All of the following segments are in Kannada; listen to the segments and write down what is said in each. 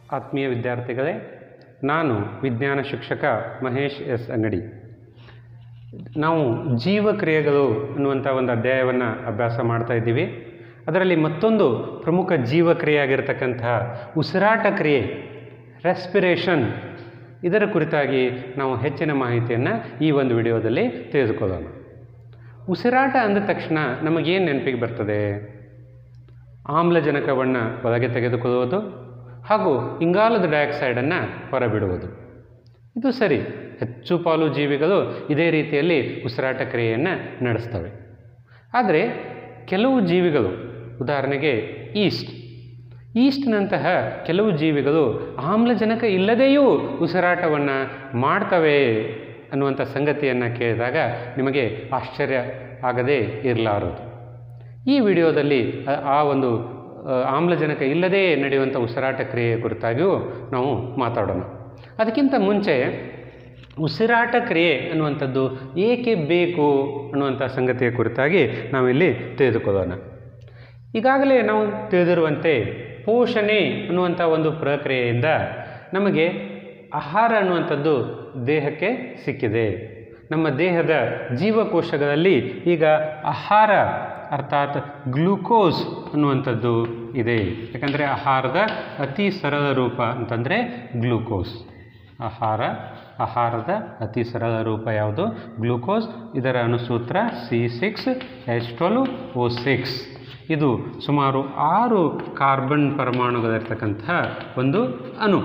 ಆತ್ಮೀಯ ವಿದ್ಯಾರ್ಥಿಗಳೇ ನಾನು ವಿಜ್ಞಾನ ಶಿಕ್ಷಕ ಮಹೇಶ್ ಎಸ್ ಅಂಗಡಿ ನಾವು ಜೀವಕ್ರಿಯೆಗಳು ಅನ್ನುವಂಥ ಒಂದು ಅಧ್ಯಾಯವನ್ನು ಅಭ್ಯಾಸ ಮಾಡ್ತಾ ಇದ್ದೀವಿ ಅದರಲ್ಲಿ ಮತ್ತೊಂದು ಪ್ರಮುಖ ಜೀವಕ್ರಿಯೆ ಆಗಿರತಕ್ಕಂತಹ ಉಸಿರಾಟ ಕ್ರಿಯೆ ರೆಸ್ಪಿರೇಷನ್ ಇದರ ಕುರಿತಾಗಿ ನಾವು ಹೆಚ್ಚಿನ ಮಾಹಿತಿಯನ್ನು ಈ ಒಂದು ವಿಡಿಯೋದಲ್ಲಿ ತಿಳಿದುಕೊಳ್ಳೋಣ ಉಸಿರಾಟ ಅಂದ ತಕ್ಷಣ ನಮಗೇನು ನೆನಪಿಗೆ ಬರ್ತದೆ ಆಮ್ಲಜನಕವನ್ನು ಒಳಗೆ ತೆಗೆದುಕೊಳ್ಳುವುದು ಹಾಗೂ ಇಂಗಾಲದ ಡೈಆಕ್ಸೈಡನ್ನು ಹೊರಬಿಡುವುದು ಇದು ಸರಿ ಹೆಚ್ಚು ಪಾಲು ಜೀವಿಗಳು ಇದೇ ರೀತಿಯಲ್ಲಿ ಉಸಿರಾಟ ಕ್ರಿಯೆಯನ್ನು ನಡೆಸ್ತವೆ ಆದರೆ ಕೆಲವು ಜೀವಿಗಳು ಉದಾಹರಣೆಗೆ ಈಸ್ಟ್ ಈಸ್ಟ್ನಂತಹ ಕೆಲವು ಜೀವಿಗಳು ಆಮ್ಲಜನಕ ಇಲ್ಲದೆಯೂ ಉಸಿರಾಟವನ್ನು ಮಾಡ್ತವೆ ಅನ್ನುವಂಥ ಸಂಗತಿಯನ್ನು ಕೇಳಿದಾಗ ನಿಮಗೆ ಆಶ್ಚರ್ಯ ಆಗದೇ ಇರಲಾರದು ಈ ವಿಡಿಯೋದಲ್ಲಿ ಆ- ಆ ಒಂದು ಆ, ಆಮ್ಲಜನಕ ಇಲ್ಲದೇ ನಡೆಯುವಂಥ ಉಸಿರಾಟ ಕ್ರಿಯೆಯ ಕುರಿತಾಗಿಯೂ ನಾವು ಮಾತಾಡೋಣ ಅದಕ್ಕಿಂತ ಮುಂಚೆ ಉಸಿರಾಟ ಕ್ರಿಯೆ ಅನ್ನುವಂಥದ್ದು ಏಕೆ ಬೇಕು ಅನ್ನುವಂಥ ಸಂಗತಿಯ ಕುರಿತಾಗಿ ನಾವಿಲ್ಲಿ ತಿಳಿದುಕೊಳ್ಳೋಣ ಈಗಾಗಲೇ ನಾವು ತಿಳಿದಿರುವಂತೆ ಪೋಷಣೆ ಅನ್ನುವಂಥ ಒಂದು ಪ್ರಕ್ರಿಯೆಯಿಂದ ನಮಗೆ ಆಹಾರ ಅನ್ನುವಂಥದ್ದು ದೇಹಕ್ಕೆ ಸಿಕ್ಕಿದೆ ನಮ್ಮ ದೇಹದ ಜೀವಕೋಶಗಳಲ್ಲಿ ಈಗ ಆಹಾರ ಅರ್ಥಾತ್ ಗ್ಲೂಕೋಸ್ ಅನ್ನುವಂಥದ್ದು ಇದೆ ಯಾಕಂದರೆ ಆಹಾರದ ಅತಿ ಸರಳ ರೂಪ ಅಂತಂದರೆ ಗ್ಲೂಕೋಸ್ ಆಹಾರ ಆಹಾರದ ಅತಿ ಸರಳ ರೂಪ ಯಾವುದು ಗ್ಲೂಕೋಸ್ ಇದರ ಅನುಸೂತ್ರ C six H twelve O six ಇದು ಸುಮಾರು ಆರು ಕಾರ್ಬನ್ ಪರಮಾಣುಗಳಿರ್ತಕ್ಕಂತಹ ಒಂದು ಅಣು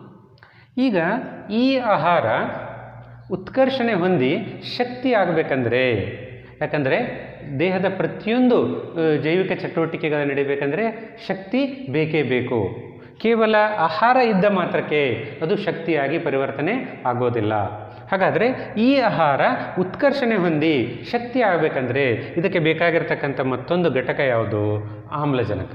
ಈಗ ಈ ಆಹಾರ ಉತ್ಕರ್ಷಣೆ ಹೊಂದಿ ಶಕ್ತಿ ಆಗಬೇಕಂದ್ರೆ ಯಾಕಂದರೆ ದೇಹದ ಪ್ರತಿಯೊಂದು ಆ, ಜೈವಿಕ ಚಟುವಟಿಕೆಗಳು ನಡೀಬೇಕಂದ್ರೆ ಶಕ್ತಿ ಬೇಕೇ ಬೇಕು ಕೇವಲ ಆಹಾರ ಇದ್ದ ಮಾತ್ರಕ್ಕೆ ಅದು ಶಕ್ತಿಯಾಗಿ ಪರಿವರ್ತನೆ ಆಗೋದಿಲ್ಲ ಹಾಗಾದರೆ ಈ ಆಹಾರ ಉತ್ಕರ್ಷಣೆ ಹೊಂದಿ ಶಕ್ತಿ ಆಗಬೇಕಂದ್ರೆ ಇದಕ್ಕೆ ಬೇಕಾಗಿರ್ತಕ್ಕಂಥ ಮತ್ತೊಂದು ಘಟಕ ಯಾವುದು ಆಮ್ಲಜನಕ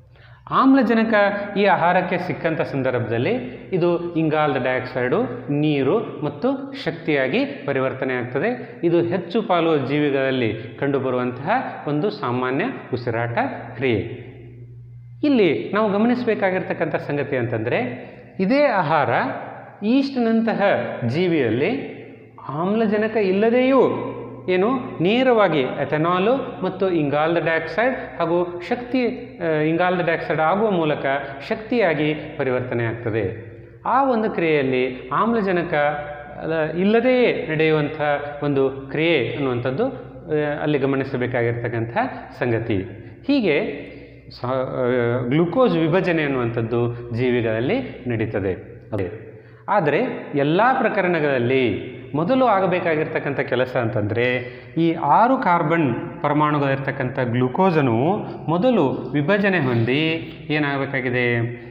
ಆಮ್ಲಜನಕ ಈ ಆಹಾರಕ್ಕೆ ಸಿಕ್ಕಂಥ ಸಂದರ್ಭದಲ್ಲಿ ಇದು ಇಂಗಾಲದ ಡೈಆಕ್ಸೈಡು ನೀರು ಮತ್ತು ಶಕ್ತಿಯಾಗಿ ಪರಿವರ್ತನೆ ಆಗ್ತದೆ ಇದು ಹೆಚ್ಚು ಪಾಲು ಜೀವಿಗಳಲ್ಲಿ ಕಂಡುಬರುವಂತಹ ಒಂದು ಸಾಮಾನ್ಯ ಉಸಿರಾಟ ಕ್ರಿಯೆ ಇಲ್ಲಿ ನಾವು ಗಮನಿಸಬೇಕಾಗಿರ್ತಕ್ಕಂಥ ಸಂಗತಿ ಅಂತಂದರೆ ಇದೇ ಆಹಾರ ಈಸ್ಟ್ನಂತಹ ಜೀವಿಯಲ್ಲಿ ಆಮ್ಲಜನಕ ಇಲ್ಲದೆಯೂ ಏನು ನೇರವಾಗಿ ಎಥೆನಾಲು ಮತ್ತು ಇಂಗಾಲದ ಡೈಆಕ್ಸೈಡ್ ಹಾಗೂ ಶಕ್ತಿ ಆ, ಇಂಗಾಲದ ಡೈಆಕ್ಸೈಡ್ ಆಗುವ ಮೂಲಕ ಶಕ್ತಿಯಾಗಿ ಪರಿವರ್ತನೆ ಆಗ್ತದೆ ಆ ಒಂದು ಕ್ರಿಯೆಯಲ್ಲಿ ಆಮ್ಲಜನಕ ಅಲ್ಲ, ಇಲ್ಲದೆಯೇ ನಡೆಯುವಂಥ ಒಂದು ಕ್ರಿಯೆ ಅನ್ನುವಂಥದ್ದು ಆ, ಅಲ್ಲಿ ಗಮನಿಸಬೇಕಾಗಿರ್ತಕ್ಕಂಥ ಸಂಗತಿ ಹೀಗೆ ಸ ಗ್ಲುಕೋಸ್ ವಿಭಜನೆ ಅನ್ನುವಂಥದ್ದು ಜೀವಿಗಳಲ್ಲಿ ನಡೀತದೆ ಅದೇ ಆದರೆ ಎಲ್ಲ ಪ್ರಕರಣಗಳಲ್ಲಿ ಮೊದಲು ಆಗಬೇಕಾಗಿರ್ತಕ್ಕಂಥ ಕೆಲಸ ಅಂತಂದರೆ ಈ ಆರು ಕಾರ್ಬನ್ ಪರಮಾಣುಗಳಿರ್ತಕ್ಕಂಥ ಗ್ಲುಕೋಸನು ಮೊದಲು ವಿಭಜನೆ ಹೊಂದಿ ಏನಾಗಬೇಕಾಗಿದೆ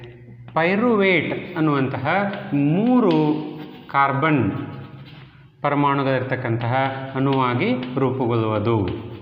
ಪೈರುವೇಟ್ ಅನ್ನುವಂತಹ ಮೂರು ಕಾರ್ಬನ್ ಪರಮಾಣುಗಳಿರ್ತಕ್ಕಂತಹ ಅಣುವಾಗಿ ರೂಪುಗೊಳ್ಳುವುದು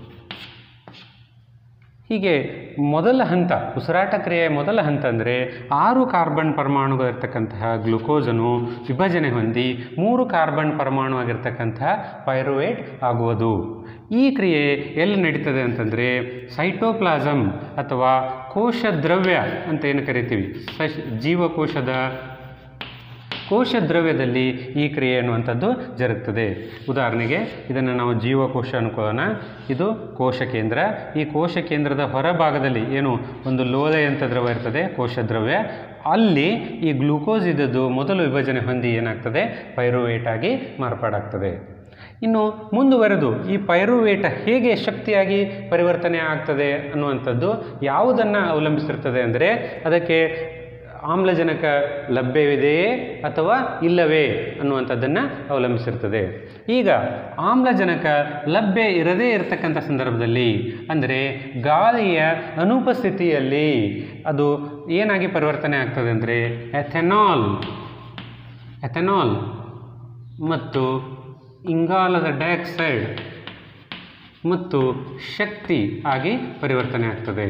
ಹೀಗೆ ಮೊದಲ ಹಂತ ಉಸಿರಾಟ ಕ್ರಿಯೆಯ ಮೊದಲ ಹಂತ ಅಂದರೆ ಆರು ಕಾರ್ಬನ್ ಪರಮಾಣುಗಳಿರ್ತಕ್ಕಂತಹ ಗ್ಲುಕೋಸನು ವಿಭಜನೆ ಹೊಂದಿ ಮೂರು ಕಾರ್ಬನ್ ಪರಮಾಣು ಆಗಿರ್ತಕ್ಕಂತಹ ಪೈರುವೇಟ್ ಆಗುವುದು ಈ ಕ್ರಿಯೆ ಎಲ್ಲಿ ನಡೀತದೆ ಅಂತಂದರೆ ಸೈಟೋಪ್ಲಾಸಮ್ ಅಥವಾ ಕೋಶ ದ್ರವ್ಯ ಅಂತ ಏನು ಕರಿತೀವಿ ಸಶ್ ಜೀವಕೋಶದ ಕೋಶ ದ್ರವ್ಯದಲ್ಲಿ ಈ ಕ್ರಿಯೆ ಅನ್ನುವಂಥದ್ದು ಜರುಗ್ತದೆ ಉದಾಹರಣೆಗೆ ಇದನ್ನು ನಾವು ಜೀವಕೋಶ ಅನ್ಕೊಳ್ಳೋಣ ಇದು ಕೋಶ ಕೇಂದ್ರ ಈ ಕೋಶ ಕೇಂದ್ರದ ಹೊರಭಾಗದಲ್ಲಿ ಏನು ಒಂದು ಲೋಲೆಯಂಥ ದ್ರವ ಇರ್ತದೆ ಕೋಶ ದ್ರವ್ಯ ಅಲ್ಲಿ ಈ ಗ್ಲೂಕೋಸ್ ಇದ್ದದ್ದು ಮೊದಲು ವಿಭಜನೆ ಹೊಂದಿ ಏನಾಗ್ತದೆ ಪೈರುವೇಟ್ ಆಗಿ ಮಾರ್ಪಾಡಾಗ್ತದೆ ಇನ್ನು ಮುಂದುವರೆದು ಈ ಪೈರುವೇಟ ಹೇಗೆ ಶಕ್ತಿಯಾಗಿ ಪರಿವರ್ತನೆ ಆಗ್ತದೆ ಅನ್ನುವಂಥದ್ದು ಯಾವುದನ್ನು ಅವಲಂಬಿಸಿರ್ತದೆ ಅಂದರೆ ಅದಕ್ಕೆ ಆಮ್ಲಜನಕ ಲಭ್ಯವಿದೆಯೇ ಅಥವಾ ಇಲ್ಲವೇ ಅನ್ನುವಂಥದ್ದನ್ನು ಅವಲಂಬಿಸಿರ್ತದೆ ಈಗ ಆಮ್ಲಜನಕ ಲಭ್ಯ ಇರದೇ ಇರತಕ್ಕಂಥ ಸಂದರ್ಭದಲ್ಲಿ ಅಂದರೆ ಗಾಳಿಯ ಅನುಪಸ್ಥಿತಿಯಲ್ಲಿ ಅದು ಏನಾಗಿ ಪರಿವರ್ತನೆ ಆಗ್ತದೆ ಅಂದರೆ ಎಥೆನಾಲ್ ಎಥೆನಾಲ್ ಮತ್ತು ಇಂಗಾಲದ ಡೈಆಕ್ಸೈಡ್ ಮತ್ತು ಶಕ್ತಿ ಆಗಿ ಪರಿವರ್ತನೆ ಆಗ್ತದೆ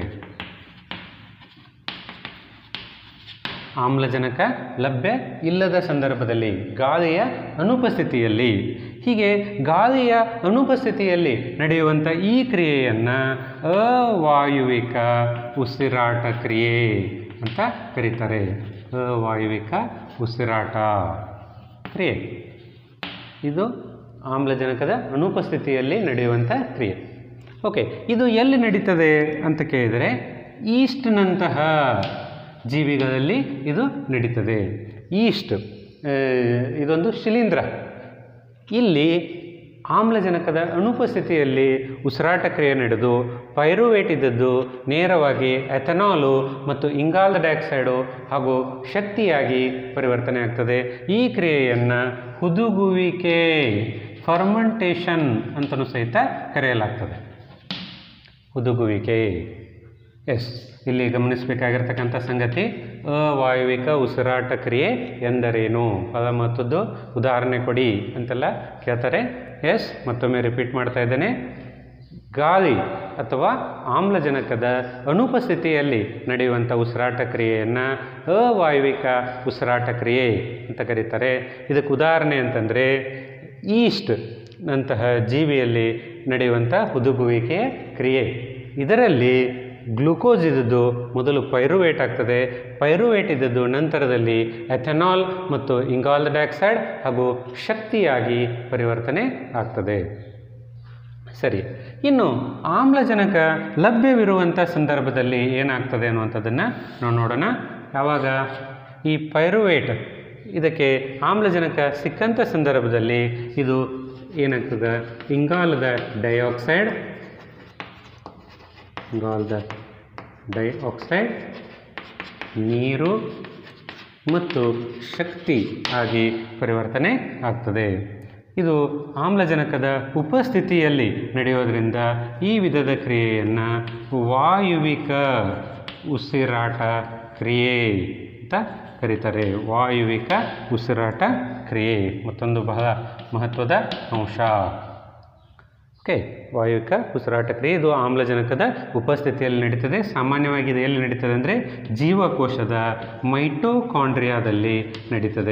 ಆಮ್ಲಜನಕ ಲಭ್ಯ ಇಲ್ಲದ ಸಂದರ್ಭದಲ್ಲಿ ಗಾಳಿಯ ಅನುಪಸ್ಥಿತಿಯಲ್ಲಿ ಹೀಗೆ ಗಾಳಿಯ ಅನುಪಸ್ಥಿತಿಯಲ್ಲಿ ನಡೆಯುವಂಥ ಈ ಕ್ರಿಯೆಯನ್ನು ಅವಾಯುವಿಕ ಉಸಿರಾಟ ಕ್ರಿಯೆ ಅಂತ ಕರೀತಾರೆ ಅವಾಯುವಿಕ ಉಸಿರಾಟ ಕ್ರಿಯೆ ಇದು ಆಮ್ಲಜನಕದ ಅನುಪಸ್ಥಿತಿಯಲ್ಲಿ ನಡೆಯುವಂಥ ಕ್ರಿಯೆ ಓಕೆ ಇದು ಎಲ್ಲಿ ನಡೀತದೆ ಅಂತ ಕೇಳಿದರೆ ಈಸ್ಟ್ನಂತಹ ಜೀವಿಗಳಲ್ಲಿ ಇದು ನಡೀತದೆ ಈಸ್ಟ್ ಆ, ಇದೊಂದು ಶಿಲೀಂಧ್ರ ಇಲ್ಲಿ ಆಮ್ಲಜನಕದ ಅನುಪಸ್ಥಿತಿಯಲ್ಲಿ ಉಸಿರಾಟ ಕ್ರಿಯೆ ನಡೆದು ಪೈರುವೇಟ್ ಇದ್ದದ್ದು ನೇರವಾಗಿ ಎಥನಾಲು ಮತ್ತು ಇಂಗಾಲದ ಡೈಆಕ್ಸೈಡು ಹಾಗೂ ಶಕ್ತಿಯಾಗಿ ಪರಿವರ್ತನೆ ಆಗ್ತದೆ ಈ ಕ್ರಿಯೆಯನ್ನು ಹುದುಗುವಿಕೆ ಫರ್ಮೆಂಟೇಷನ್ ಅಂತಲೂ ಸಹಿತ ಕರೆಯಲಾಗ್ತದೆ ಹುದುಗುವಿಕೆ ಎಸ್ ಇಲ್ಲಿ ಗಮನಿಸಬೇಕಾಗಿರ್ತಕ್ಕಂಥ ಸಂಗತಿ ಅವಾಯುವಿಕ ಉಸಿರಾಟ ಕ್ರಿಯೆ ಎಂದರೇನು ಪದ ಮತ್ತದ್ದು ಉದಾಹರಣೆ ಕೊಡಿ ಅಂತೆಲ್ಲ ಕೇಳ್ತಾರೆ ಎಸ್ ಮತ್ತೊಮ್ಮೆ ರಿಪೀಟ್ ಮಾಡ್ತಾ ಇದ್ದೇನೆ ಗಾಳಿ ಅಥವಾ ಆಮ್ಲಜನಕದ ಅನುಪಸ್ಥಿತಿಯಲ್ಲಿ ನಡೆಯುವಂಥ ಉಸಿರಾಟ ಕ್ರಿಯೆಯನ್ನು ಅವಾಯುವಿಕ ಉಸಿರಾಟ ಕ್ರಿಯೆ ಅಂತ ಕರೀತಾರೆ ಇದಕ್ಕೆ ಉದಾಹರಣೆ ಅಂತಂದರೆ ಈಸ್ಟ್ ನಂತಹ ಜೀವಿಯಲ್ಲಿ ನಡೆಯುವಂಥ ಹುದುಗುವಿಕೆಯ ಕ್ರಿಯೆ ಇದರಲ್ಲಿ ಗ್ಲುಕೋಸ್ ಇದ್ದದ್ದು ಮೊದಲು ಪೈರುವೇಟ್ ಆಗ್ತದೆ ಪೈರುವೇಟ್ ಇದ್ದದ್ದು ನಂತರದಲ್ಲಿ ಎಥೆನಾಲ್ ಮತ್ತು ಇಂಗಾಲ್ ಡೈಆಕ್ಸೈಡ್ ಹಾಗೂ ಶಕ್ತಿಯಾಗಿ ಪರಿವರ್ತನೆ ಆಗ್ತದೆ ಸರಿ ಇನ್ನು ಆಮ್ಲಜನಕ ಲಭ್ಯವಿರುವಂಥ ಸಂದರ್ಭದಲ್ಲಿ ಏನಾಗ್ತದೆ ಅನ್ನುವಂಥದ್ದನ್ನು ನಾವು ನೋಡೋಣ ಯಾವಾಗ ಈ ಪೈರುವೇಟ್ ಇದಕ್ಕೆ ಆಮ್ಲಜನಕ ಸಿಕ್ಕಂಥ ಸಂದರ್ಭದಲ್ಲಿ ಇದು ಏನಾಗ್ತದೆ ಇಂಗಾಲದ ಡೈಆಕ್ಸೈಡ್ ಇಂಗಾಲದ ಡೈಆಕ್ಸೈಡ್ ನೀರು ಮತ್ತು ಶಕ್ತಿ ಆಗಿ ಪರಿವರ್ತನೆ ಆಗ್ತದೆ ಇದು ಆಮ್ಲಜನಕದ ಉಪಸ್ಥಿತಿಯಲ್ಲಿ ನಡೆಯೋದ್ರಿಂದ ಈ ವಿಧದ ಕ್ರಿಯೆಯನ್ನು ವಾಯುವಿಕ ಉಸಿರಾಟ ಕ್ರಿಯೆ ಅಂತ ಕರೀತಾರೆ ವಾಯುವಿಕ ಉಸಿರಾಟ ಕ್ರಿಯೆ ಮತ್ತೊಂದು ಬಹಳ ಮಹತ್ವದ ಅಂಶ ಓಕೆ ವಾಯುವಿಕ ಉಸಿರಾಟ ಕ್ರಿಯೆ ಇದು ಆಮ್ಲಜನಕದ ಉಪಸ್ಥಿತಿಯಲ್ಲಿ ನಡೀತದೆ ಸಾಮಾನ್ಯವಾಗಿ ಇದು ಎಲ್ಲಿ ನಡೀತದೆ ಅಂದರೆ ಜೀವಕೋಶದ ಮೈಟೋಕಾಂಡ್ರಿಯಾದಲ್ಲಿ ನಡೀತದೆ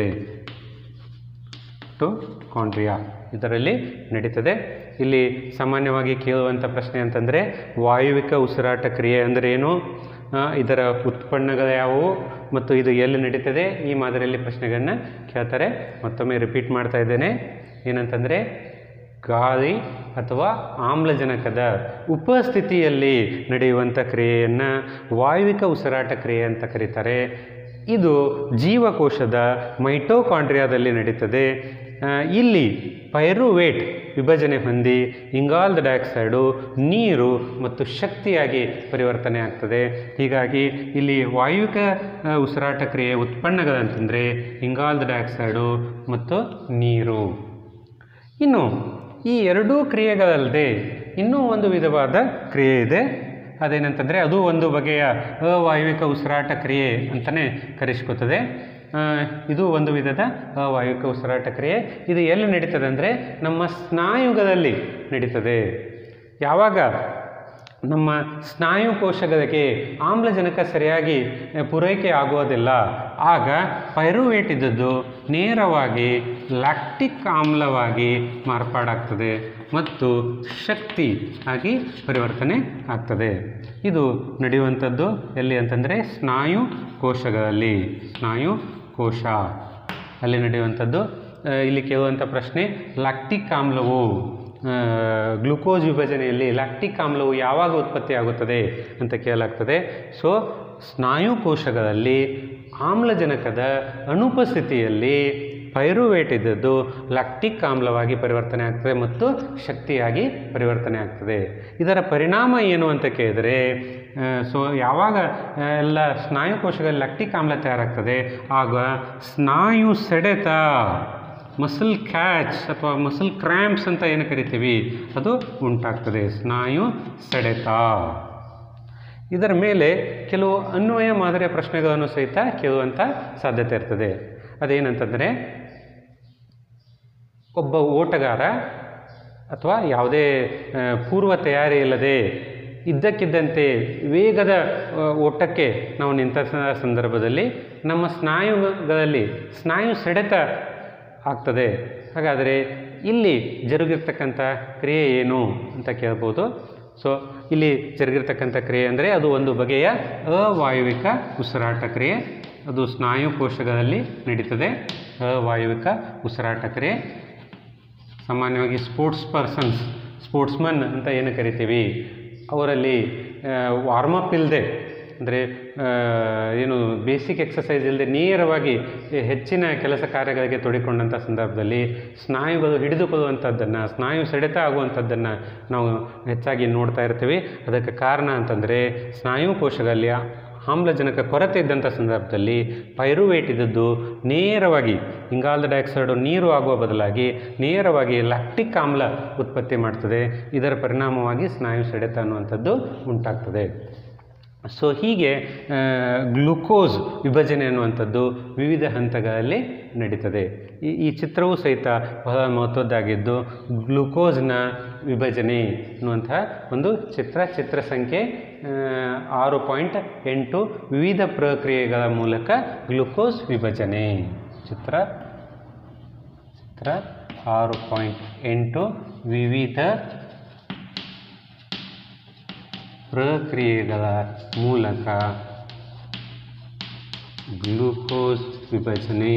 ಮೈಟೋಕಾಂಡ್ರಿಯಾ ಇದರಲ್ಲಿ ನಡೀತದೆ ಇಲ್ಲಿ ಸಾಮಾನ್ಯವಾಗಿ ಕೇಳುವಂಥ ಪ್ರಶ್ನೆ ಅಂತಂದರೆ ವಾಯುವಿಕ ಉಸಿರಾಟ ಕ್ರಿಯೆ ಅಂದರೆ ಏನು ಆ, ಇದರ ಉತ್ಪನ್ನಗಳು ಯಾವುವು ಮತ್ತು ಇದು ಎಲ್ಲಿ ನಡೀತದೆ ಈ ಮಾದರಿಯಲ್ಲಿ ಪ್ರಶ್ನೆಗಳನ್ನ ಕೇಳ್ತಾರೆ ಮತ್ತೊಮ್ಮೆ ರಿಪೀಟ್ ಮಾಡ್ತಾ ಇದ್ದೇನೆ ಏನಂತಂದರೆ ಗಾಳಿ ಅಥವಾ ಆಮ್ಲಜನಕದ ಉಪಸ್ಥಿತಿಯಲ್ಲಿ ನಡೆಯುವಂಥ ಕ್ರಿಯೆಯನ್ನು ವಾಯುವಿಕ ಉಸಿರಾಟ ಕ್ರಿಯೆ ಅಂತ ಕರೀತಾರೆ ಇದು ಜೀವಕೋಶದ ಮೈಟೋಕಾಂಡ್ರಿಯಾದಲ್ಲಿ ನಡೀತದೆ ಆ, ಇಲ್ಲಿ ಪೈರುವೇಟ್ ವಿಭಜನೆ ಹೊಂದಿ ಇಂಗಾಲದ ಡೈಆಕ್ಸೈಡು ನೀರು ಮತ್ತು ಶಕ್ತಿಯಾಗಿ ಪರಿವರ್ತನೆ ಆಗ್ತದೆ ಹೀಗಾಗಿ ಇಲ್ಲಿ ವಾಯುವಿಕ ಆ, ಉಸಿರಾಟ ಕ್ರಿಯೆ ಉತ್ಪನ್ನಗಳಂತಂದರೆ ಇಂಗಾಲದ ಡೈಆಕ್ಸೈಡು ಮತ್ತು ನೀರು ಇನ್ನು ಈ ಎರಡೂ ಕ್ರಿಯೆಗಳಲ್ಲದೆ ಇನ್ನೂ ಒಂದು ವಿಧವಾದ ಕ್ರಿಯೆ ಇದೆ ಅದೇನಂತಂದರೆ ಅದು ಒಂದು ಬಗೆಯ ಅವಾಯುವಿಕ ಉಸಿರಾಟ ಕ್ರಿಯೆ ಅಂತಲೇ ಕರೆಸ್ಕೊತದೆ ಆ, ಇದು ಒಂದು ವಿಧದ ಅವಾಯುವಿಕ ಉಸಿರಾಟ ಕ್ರಿಯೆ ಇದು ಎಲ್ಲಿ ನಡೀತದೆ ಅಂದರೆ ನಮ್ಮ ಸ್ನಾಯುಗಳಲ್ಲಿ ನಡೀತದೆ ಯಾವಾಗ ನಮ್ಮ ಸ್ನಾಯು ಕೋಶಗಳಿಗೆ ಆಮ್ಲಜನಕ ಸರಿಯಾಗಿ ಆ, ಪೂರೈಕೆ ಆಗೋದಿಲ್ಲ ಆಗ ಪೈರುವೇಟ್ ಇದ್ದದ್ದು ನೇರವಾಗಿ ಲ್ಯಾಕ್ಟಿಕ್ ಆಮ್ಲವಾಗಿ ಮಾರ್ಪಾಡಾಗ್ತದೆ ಮತ್ತು ಶಕ್ತಿ ಆಗಿ ಪರಿವರ್ತನೆ ಆಗ್ತದೆ ಇದು ನಡೆಯುವಂಥದ್ದು ಎಲ್ಲಿ ಅಂತಂದರೆ ಸ್ನಾಯು ಕೋಶಗಳಲ್ಲಿ ಸ್ನಾಯು ಕೋಶ ಅಲ್ಲಿ ನಡೆಯುವಂಥದ್ದು ಆ, ಇಲ್ಲಿ ಕೇಳುವಂಥ ಪ್ರಶ್ನೆ ಲ್ಯಾಕ್ಟಿಕ್ ಆಮ್ಲವು ಆ, ಗ್ಲುಕೋಸ್ ವಿಭಜನೆಯಲ್ಲಿ ಲ್ಯಾಕ್ಟಿಕ್ ಆಮ್ಲವು ಯಾವಾಗ ಉತ್ಪತ್ತಿ ಆಗುತ್ತದೆ ಅಂತ ಕೇಳಲಾಗ್ತದೆ ಸೊ ಸ್ನಾಯು ಕೋಶಗಳಲ್ಲಿ ಆಮ್ಲಜನಕದ ಅನುಪಸ್ಥಿತಿಯಲ್ಲಿ ಪೈರುವೇಟ್ ಇದ್ದದ್ದು ಲ್ಯಾಕ್ಟಿಕ್ ಆಮ್ಲವಾಗಿ ಪರಿವರ್ತನೆ ಆಗ್ತದೆ ಮತ್ತು ಶಕ್ತಿಯಾಗಿ ಪರಿವರ್ತನೆ ಆಗ್ತದೆ ಇದರ ಪರಿಣಾಮ ಏನು ಅಂತ ಕೇಳಿದರೆ ಸೊ ಯಾವಾಗ ಆ, ಎಲ್ಲ ಸ್ನಾಯು ಕೋಶಗಳಲ್ಲಿ ಲ್ಯಾಕ್ಟಿಕ್ ಆಮ್ಲ ತಯಾರಾಗ್ತದೆ ಆಗ ಸ್ನಾಯು ಸೆಡೆತ ಮಸಲ್ ಕ್ಯಾಚ್ ಅಥವಾ ಮಸಲ್ ಕ್ರ್ಯಾಂಪ್ಸ್ ಅಂತ ಏನು ಕರಿತೀವಿ ಅದು ಉಂಟಾಗ್ತದೆ ಸ್ನಾಯು ಸೆಡೆತ ಇದರ ಮೇಲೆ ಕೆಲವು ಅನ್ವಯ ಮಾದರಿಯ ಪ್ರಶ್ನೆಗಳನ್ನು ಸಹಿತ ಕೇಳುವಂಥ ಸಾಧ್ಯತೆ ಇರ್ತದೆ ಅದೇನಂತಂದರೆ ಒಬ್ಬ ಓಟಗಾರ ಅಥವಾ ಯಾವುದೇ ಆ, ಪೂರ್ವ ತಯಾರಿ ಇಲ್ಲದೆ ಇದ್ದಕ್ಕಿದ್ದಂತೆ ವೇಗದ ಆ, ಓಟಕ್ಕೆ ನಾವು ನಿಂತ ಸ- ಸಂದರ್ಭದಲ್ಲಿ ನಮ್ಮ ಸ್ನಾಯುಗಳಲ್ಲಿ ಸ್ನಾಯು ಸೆಡೆತ ಆಗ್ತದೆ ಹಾಗಾದರೆ ಇಲ್ಲಿ ಜರುಗಿರ್ತಕ್ಕಂಥ ಕ್ರಿಯೆ ಏನು ಅಂತ ಕೇಳ್ಬೋದು ಸೊ ಇಲ್ಲಿ ಜರುಗಿರ್ತಕ್ಕಂಥ ಕ್ರಿಯೆ ಅಂದರೆ ಅದು ಒಂದು ಬಗೆಯ ಅವಾಯುವಿಕ ಉಸಿರಾಟ ಕ್ರಿಯೆ ಅದು ಸ್ನಾಯು ಕೋಶಗಳಲ್ಲಿ ನಡೀತದೆ ಅವಾಯುವಿಕ ಉಸಿರಾಟ ಕ್ರಿಯೆ ಸಾಮಾನ್ಯವಾಗಿ ಸ್ಪೋರ್ಟ್ಸ್ ಪರ್ಸನ್ಸ್ ಸ್ಪೋರ್ಟ್ಸ್ಮನ್ ಅಂತ ಏನು ಕರಿತೀವಿ ಅವರಲ್ಲಿ ವಾರ್ಮಪ್ ಇಲ್ಲದೆ ಅಂದರೆ ಏನು ಬೇಸಿಕ್ ಎಕ್ಸಸೈಸ್ ಇಲ್ಲದೆ ನೇರವಾಗಿ ಹೆಚ್ಚಿನ ಕೆಲಸ ಕಾರ್ಯಗಳಿಗೆ ತೊಡಿಕೊಂಡಂಥ ಸಂದರ್ಭದಲ್ಲಿ ಸ್ನಾಯುಗಳು ಹಿಡಿದುಕೊಳ್ಳುವಂಥದ್ದನ್ನು ಸ್ನಾಯು ಸೆಳೆತ ಆಗುವಂಥದ್ದನ್ನು ನಾವು ಹೆಚ್ಚಾಗಿ ನೋಡ್ತಾ ಇರ್ತೀವಿ ಅದಕ್ಕೆ ಕಾರಣ ಅಂತಂದರೆ ಸ್ನಾಯು ಕೋಶಗಳಲ್ಲಿ ಆಮ್ಲಜನಕ ಕೊರತೆ ಇದ್ದಂಥ ಸಂದರ್ಭದಲ್ಲಿ ಪೈರುವೇಟ್ ಇದ್ದದ್ದು ನೇರವಾಗಿ ಇಂಗಾಲದ ಡೈಆಕ್ಸೈಡು ನೀರು ಆಗುವ ಬದಲಾಗಿ ನೇರವಾಗಿ ಲ್ಯಾಕ್ಟಿಕ್ ಆಮ್ಲ ಉತ್ಪತ್ತಿ ಮಾಡ್ತದೆ ಇದರ ಪರಿಣಾಮವಾಗಿ ಸ್ನಾಯು ಸೆಳೆತ ಅನ್ನುವಂಥದ್ದು ಉಂಟಾಗ್ತದೆ ಸೊ ಹೀಗೆ ಗ್ಲುಕೋಸ್ ವಿಭಜನೆ ಅನ್ನುವಂಥದ್ದು ವಿವಿಧ ಹಂತಗಳಲ್ಲಿ ನಡೀತದೆ ಈ ಈ ಚಿತ್ರವೂ ಸಹಿತ ಬಹಳ ಮಹತ್ವದ್ದಾಗಿದ್ದು ಗ್ಲುಕೋಸ್ನ ವಿಭಜನೆ ಅನ್ನುವಂತಹ ಒಂದು ಚಿತ್ರ ಚಿತ್ರ ಸಂಖ್ಯೆ ಆ, ಆರು ಪಾಯಿಂಟ್ ಎಂಟು ವಿವಿಧ ಪ್ರಕ್ರಿಯೆಗಳ ಮೂಲಕ ಗ್ಲುಕೋಸ್ ವಿಭಜನೆ ಚಿತ್ರ ಚಿತ್ರ ಆರು ಪಾಯಿಂಟ್ ಎಂಟು ವಿವಿಧ ಪ್ರಕ್ರಿಯೆಗಳ ಮೂಲಕ ಗ್ಲೂಕೋಸ್ ವಿಭಜನೆ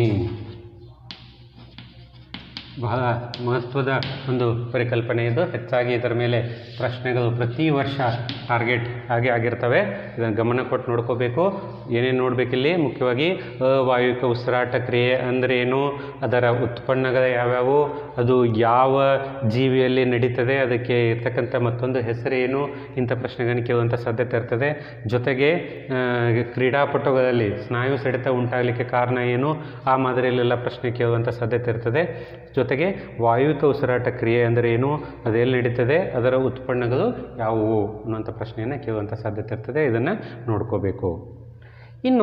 ಬಹಳ ಮಹತ್ವದ ಒಂದು ಪರಿಕಲ್ಪನೆ ಇದು ಹೆಚ್ಚಾಗಿ ಇದರ ಮೇಲೆ ಪ್ರಶ್ನೆಗಳು ಪ್ರತಿ ವರ್ಷ ಟಾರ್ಗೆಟ್ ಹಾಗೆ ಆಗಿರ್ತವೆ ಇದನ್ನು ಗಮನ ಕೊಟ್ಟು ನೋಡ್ಕೋಬೇಕು ಏನೇನು ನೋಡಬೇಕಿಲ್ಲಿ ಮುಖ್ಯವಾಗಿ ಅವಾಯುವಿಕ ಉಸಿರಾಟ ಕ್ರಿಯೆ ಅಂದರೆ ಏನು ಅದರ ಉತ್ಪನ್ನಗಳು ಯಾವ್ಯಾವು ಅದು ಯಾವ ಜೀವಿಯಲ್ಲಿ ನಡೀತದೆ ಅದಕ್ಕೆ ಇರ್ತಕ್ಕಂಥ ಮತ್ತೊಂದು ಹೆಸರೇನು ಇಂಥ ಪ್ರಶ್ನೆಗಳನ್ನು ಕೇಳುವಂಥ ಸಾಧ್ಯತೆ ಇರ್ತದೆ ಜೊತೆಗೆ ಆ, ಕ್ರೀಡಾಪಟುಗಳಲ್ಲಿ ಸ್ನಾಯು ಸೆಳೆತ ಉಂಟಾಗಲಿಕ್ಕೆ ಕಾರಣ ಏನು ಆ ಮಾದರಿಯಲ್ಲೆಲ್ಲ ಪ್ರಶ್ನೆ ಕೇಳುವಂಥ ಸಾಧ್ಯತೆ ಇರ್ತದೆ ಜೊತೆಗೆ ವಾಯುವಿಕ ಉಸಿರಾಟ ಕ್ರಿಯೆ ಅಂದರೆ ಏನು ಅದೆಲ್ಲಿ ನಡೀತದೆ ಅದರ ಉತ್ಪನ್ನಗಳು ಯಾವುವು ಅನ್ನುವಂಥ ಪ್ರಶ್ನೆಯನ್ನು ಕೇಳುವಂಥ ಸಾಧ್ಯತೆ ಇರ್ತದೆ ಇದನ್ನು ನೋಡ್ಕೋಬೇಕು ಇನ್ನು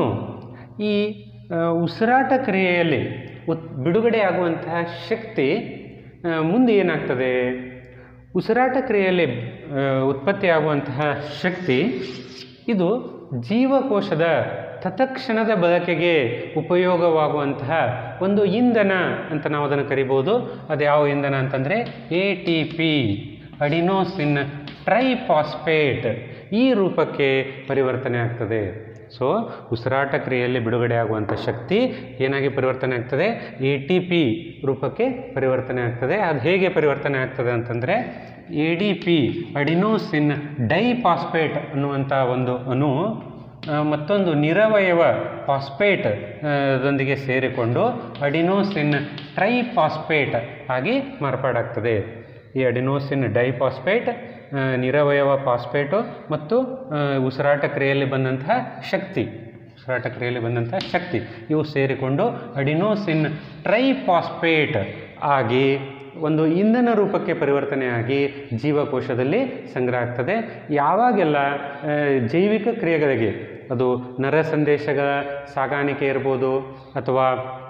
ಈ ಆ, ಉಸಿರಾಟ ಕ್ರಿಯೆಯಲ್ಲಿ ಉತ್ ಬಿಡುಗಡೆಯಾಗುವಂತಹ ಶಕ್ತಿ ಆ, ಮುಂದೆ ಏನಾಗ್ತದೆ ಉಸಿರಾಟ ಕ್ರಿಯೆಯಲ್ಲಿ ಆ, ಉತ್ಪತ್ತಿಯಾಗುವಂತಹ ಶಕ್ತಿ ಇದು ಜೀವಕೋಶದ ತತ್ಕ್ಷಣದ ಬಳಕೆಗೆ ಉಪಯೋಗವಾಗುವಂತಹ ಒಂದು ಇಂಧನ ಅಂತ ನಾವು ಅದನ್ನು ಕರಿಬೋದು ಅದು ಯಾವ ಇಂಧನ ಅಂತಂದರೆ A T P adenosine triphosphate ಈ ರೂಪಕ್ಕೆ ಪರಿವರ್ತನೆ ಆಗ್ತದೆ ಸೊ ಉಸಿರಾಟ ಕ್ರಿಯೆಯಲ್ಲಿ ಬಿಡುಗಡೆ ಆಗುವಂಥ ಶಕ್ತಿ ಏನಾಗಿ ಪರಿವರ್ತನೆ ಆಗ್ತದೆ ಎ ಟಿ ಪಿ ರೂಪಕ್ಕೆ ಪರಿವರ್ತನೆ ಆಗ್ತದೆ ಅದು ಹೇಗೆ ಪರಿವರ್ತನೆ ಆಗ್ತದೆ ಅಂತಂದರೆ A D P adenosine diphosphate ಅನ್ನುವಂಥ ಒಂದು ಅಣು ಆ, ಮತ್ತೊಂದು ನಿರವಯವ ಫಾಸ್ಫೇಟ್ ಆ, ದೊಂದಿಗೆ ಸೇರಿಕೊಂಡು ಅಡಿನೋಸಿನ್ ಟ್ರೈಫಾಸ್ಫೇಟ್ ಆಗಿ ಮಾರ್ಪಾಡಾಗ್ತದೆ ಈ ಅಡಿನೋಸಿನ್ ಡೈಫಾಸ್ಫೇಟ್ ಆ, ನಿರವಯವ ಫಾಸ್ಫೇಟು ಮತ್ತು ಆ, ಉಸಿರಾಟ ಕ್ರಿಯೆಯಲ್ಲಿ ಬಂದಂತಹ ಶಕ್ತಿ ಉಸಿರಾಟ ಕ್ರಿಯೆಯಲ್ಲಿ ಬಂದಂತಹ ಶಕ್ತಿ ಇವು ಸೇರಿಕೊಂಡು ಅಡಿನೋಸಿನ್ ಟ್ರೈಫಾಸ್ಫೇಟ್ ಆಗಿ ಒಂದು ಇಂಧನ ರೂಪಕ್ಕೆ ಪರಿವರ್ತನೆಯಾಗಿ ಜೀವಕೋಶದಲ್ಲಿ ಸಂಗ್ರಹ ಆಗ್ತದೆ ಯಾವಾಗೆಲ್ಲ ಆ, ಜೈವಿಕ ಕ್ರಿಯೆಗಳಿಗೆ ಅದು ನರ ಸಂದೇಶಗಳ ಸಾಗಾಣಿಕೆ ಇರ್ಬೋದು ಅಥವಾ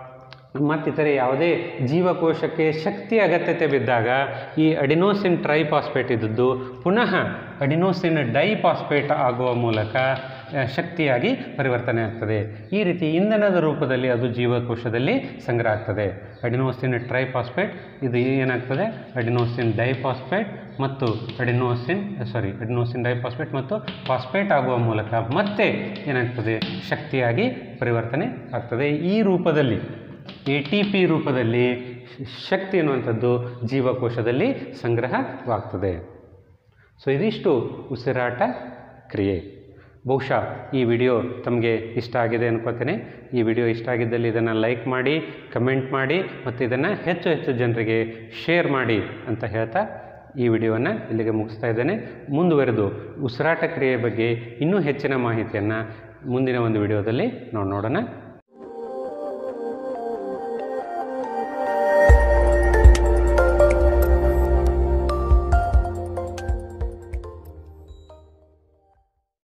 ಮತ್ತಿತರೆ ಯಾವುದೇ ಜೀವಕೋಶಕ್ಕೆ ಶಕ್ತಿ ಅಗತ್ಯತೆ ಬಿದ್ದಾಗ ಈ ಅಡಿನೋಸಿನ್ ಟ್ರೈಫಾಸ್ಫೇಟ್ ಇದ್ದದ್ದು ಪುನಃ ಅಡಿನೋಸಿನ್ ಡೈಫಾಸ್ಫೇಟ್ ಆಗುವ ಮೂಲಕ ಆ, ಶಕ್ತಿಯಾಗಿ ಪರಿವರ್ತನೆ ಆಗ್ತದೆ ಈ ರೀತಿ ಇಂಧನದ ರೂಪದಲ್ಲಿ ಅದು ಜೀವಕೋಶದಲ್ಲಿ ಸಂಗ್ರಹ ಆಗ್ತದೆ ಅಡಿನೋಸಿನ್ ಟ್ರೈಫಾಸ್ಫೇಟ್ ಇದು ಏನಾಗ್ತದೆ ಅಡಿನೋಸಿನ್ ಡೈಫಾಸ್ಫೇಟ್ ಮತ್ತು ಅಡಿನೋಸಿನ್ ಸಾರಿ ಅಡಿನೋಸಿನ್ ಡೈಫಾಸ್ಫೇಟ್ ಮತ್ತು ಫಾಸ್ಫೇಟ್ ಆಗುವ ಮೂಲಕ ಮತ್ತೆ ಏನಾಗ್ತದೆ ಶಕ್ತಿಯಾಗಿ ಪರಿವರ್ತನೆ ಆಗ್ತದೆ ಈ ರೂಪದಲ್ಲಿ ಎ ಟಿ ಪಿ ರೂಪದಲ್ಲಿ ಶಕ್ತಿ ಎನ್ನುವಂಥದ್ದು ಜೀವಕೋಶದಲ್ಲಿ ಸಂಗ್ರಹವಾಗ್ತದೆ ಸೊ ಇದಿಷ್ಟು ಉಸಿರಾಟ ಕ್ರಿಯೆ ಬಹುಶಃ ಈ ವಿಡಿಯೋ ತಮಗೆ ಇಷ್ಟ ಆಗಿದೆ ಅನ್ಕೋತೇನೆ ಈ ವಿಡಿಯೋ ಇಷ್ಟ ಆಗಿದ್ದಲ್ಲಿ ಇದನ್ನು ಲೈಕ್ ಮಾಡಿ ಕಮೆಂಟ್ ಮಾಡಿ ಮತ್ತು ಇದನ್ನು ಹೆಚ್ಚು ಹೆಚ್ಚು ಜನರಿಗೆ ಶೇರ್ ಮಾಡಿ ಅಂತ ಹೇಳ್ತಾ ಈ ವಿಡಿಯೋವನ್ನು ಇಲ್ಲಿಗೆ ಮುಗಿಸ್ತಾ ಇದ್ದೇನೆ ಮುಂದುವರೆದು ಉಸಿರಾಟ ಕ್ರಿಯೆ ಬಗ್ಗೆ ಇನ್ನೂ ಹೆಚ್ಚಿನ ಮಾಹಿತಿಯನ್ನು ಮುಂದಿನ ಒಂದು ವಿಡಿಯೋದಲ್ಲಿ ನಾವು ನೋಡೋಣ